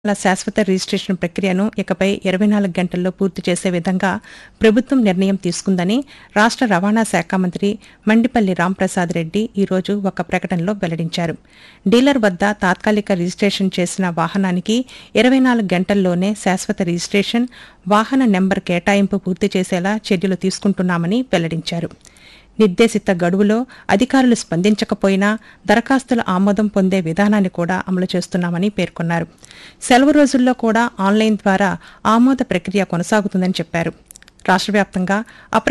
వాహనాల శాశ్వత రిజిస్ట్రేషన్ ప్రక్రియను ఇకపై ఇరవై నాలుగు గంటల్లో పూర్తి చేసే విధంగా ప్రభుత్వం నిర్ణయం తీసుకుందని రాష్ట రవాణా శాఖ మంత్రి మండిపల్లి రాంప్రసాద్ రెడ్డి ఈ రోజు ఒక ప్రకటనలో వెల్లడించారు డీలర్ వద్ద తాత్కాలిక రిజిస్ట్రేషన్ చేసిన వాహనానికి ఇరవై నాలుగు గంటల్లోనే శాశ్వత రిజిస్ట్రేషన్ వాహన నెంబర్ కేటాయింపు పూర్తి చేసేలా చర్యలు తీసుకుంటున్నామని వెల్లడించారు నిర్దేశిత గడువులో అధికారులు స్పందించకపోయినా దరఖాస్తుల ఆమోదం పొందే విధానాన్ని కూడా అమలు చేస్తున్నామని పేర్కొన్నారు సెలవు రోజుల్లో కూడా ఆన్లైన్ ద్వారా ఆమోద ప్రక్రియ కొనసాగుతుందని చెప్పారు రాష్ట్ర వ్యాప్తంగా